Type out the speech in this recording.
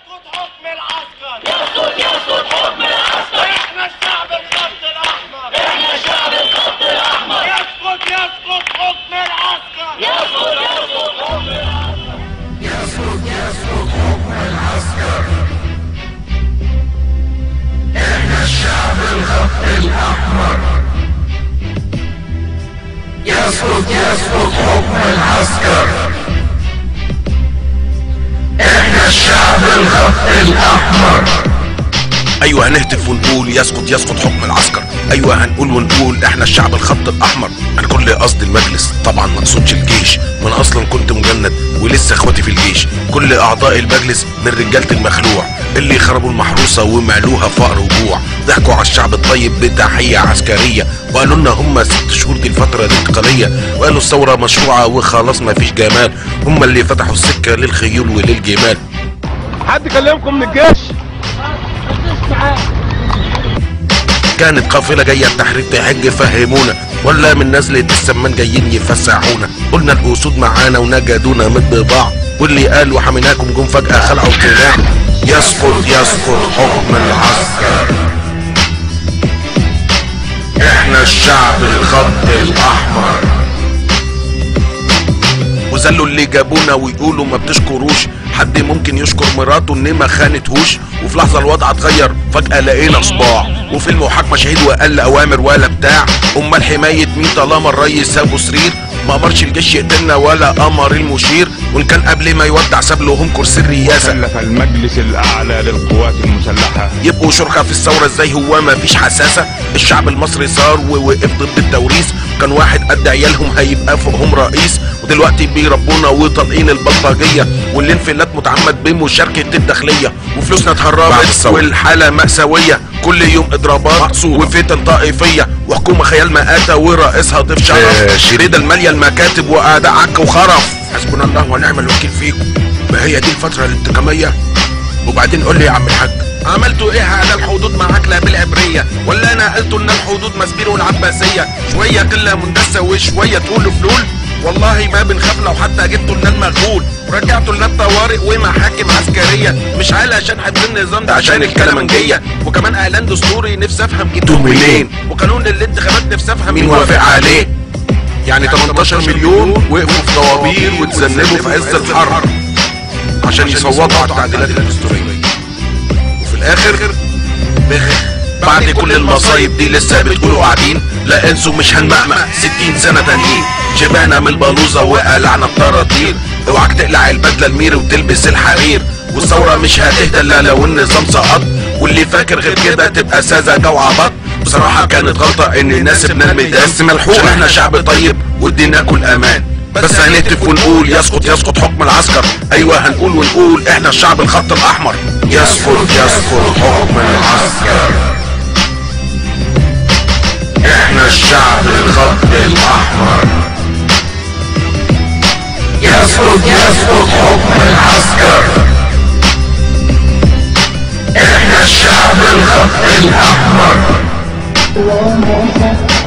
يسقط حكم العسكر يسقط يسقط حكم العسكر احنا الشعب الخط الاحمر احنا الشعب الخط الاحمر يسقط يسقط حكم العسكر يسقط يسقط حكم العسكر يسقط يسقط حكم العسكر احنا الشعب الخط الاحمر ايوه هنهتف ونقول يسقط يسقط حكم العسكر ايوه هنقول ونقول احنا الشعب الخط الاحمر انا كل قصد المجلس طبعا ما اقصدش الجيش ما انا اصلا كنت مجند ولسه اخواتي في الجيش كل اعضاء المجلس من رجاله المخلوع اللي خربوا المحروسه ومعلوها فقر وجوع ضحكوا على الشعب الطيب بتحيه عسكريه وقالوا لنا هم ست شهور دي الفتره الانتقاليه وقالوا الثوره مشروعه وخلاص ما فيش جمال هم اللي فتحوا السكه للخيول وللجمال حد كلمكم من الجيش كانت قافلة جاية التحرير تحج فهمونا ولا من نزلة السمان جايين يفسحونا قلنا الأسود معانا ونجدونا مد بعض واللي قال وحميناكم جم فجأة خلعوا القناع يسقط يسقط حكم العسكر احنا الشعب الخط الأحمر وذلوا اللي جابونا ويقولوا ما بتشكروش حد ممكن يشكر مراته ان ما خانتهوش وفي لحظه الوضع اتغير فجاه لقينا صباع وفي المحاكمه شهيد وقال اوامر ولا بتاع امال حمايه مين طالما الريس ابو سرير ما امرش الجيش يقتلنا ولا امر المشير وان كان قبل ما يودع ساب لهم كرسي الرئاسه كلف المجلس الاعلى للقوات المسلحه يبقوا شركاء في الثوره ازاي هو ما فيش حساسه الشعب المصري صار ووقف ضد التوريث كان واحد قد عيالهم هيبقى فوقهم رئيس ودلوقتي بيربونا وطالقين البلطجيه والانفلات متعمد بمشاركه الداخليه وفلوسنا اتهربت والحاله مأساويه كل يوم اضرابات وفتن طائفيه وحكومه خيال مآتة ورئيسها ضيف شرف شريدة الماليه المكاتب واعداء عك وخرف حسبنا الله ونعم الوكيل فيكم ما هي دي الفتره الانتقاميه وبعدين قول لي يا عم الحاج عملتوا ايه على الحدود معاك لا بالعبرية ولا نقلتوا لنا الحدود مسبير والعباسية شوية قلة مندسة وشوية تقولوا فلول والله ما بنخاف لو حتى جبتوا لنا المغول ورجعتوا لنا الطوارئ ومحاكم عسكرية مش علشان حفظ النظام ده عشان الكلامنجية وكمان اعلان دستوري نفسي افهم جبتوه منين وقانون للانتخابات نفسي افهم مين وافق عليه يعني 18 مليون وقفوا في طوابير واتذنبوا في عز الحر عشان يصوتوا على التعديلات الدستورية وفي الاخر بخ بعد كل المصايب دي لسه بتقولوا قاعدين لا انسوا مش هنمقمق 60 سنة تانيين شبعنا من البلوزة وقلعنا الطراطير اوعك تقلع البدلة الميري وتلبس الحرير والثورة مش هتهدى الا لو النظام سقط واللي فاكر غير كده تبقى ساذجة وعبط بصراحة كانت غلطة ان الناس بنام بس ملحوق عشان احنا شعب طيب واديناكوا الامان بس هنهتف ونقول يسقط يسقط حكم العسكر ايوه هنقول ونقول احنا الشعب الخط الاحمر يسقط يسقط حكم العسكر احنا الشعب الخط الاحمر يسقط يسقط حكم العسكر احنا الشعب الخط الاحمر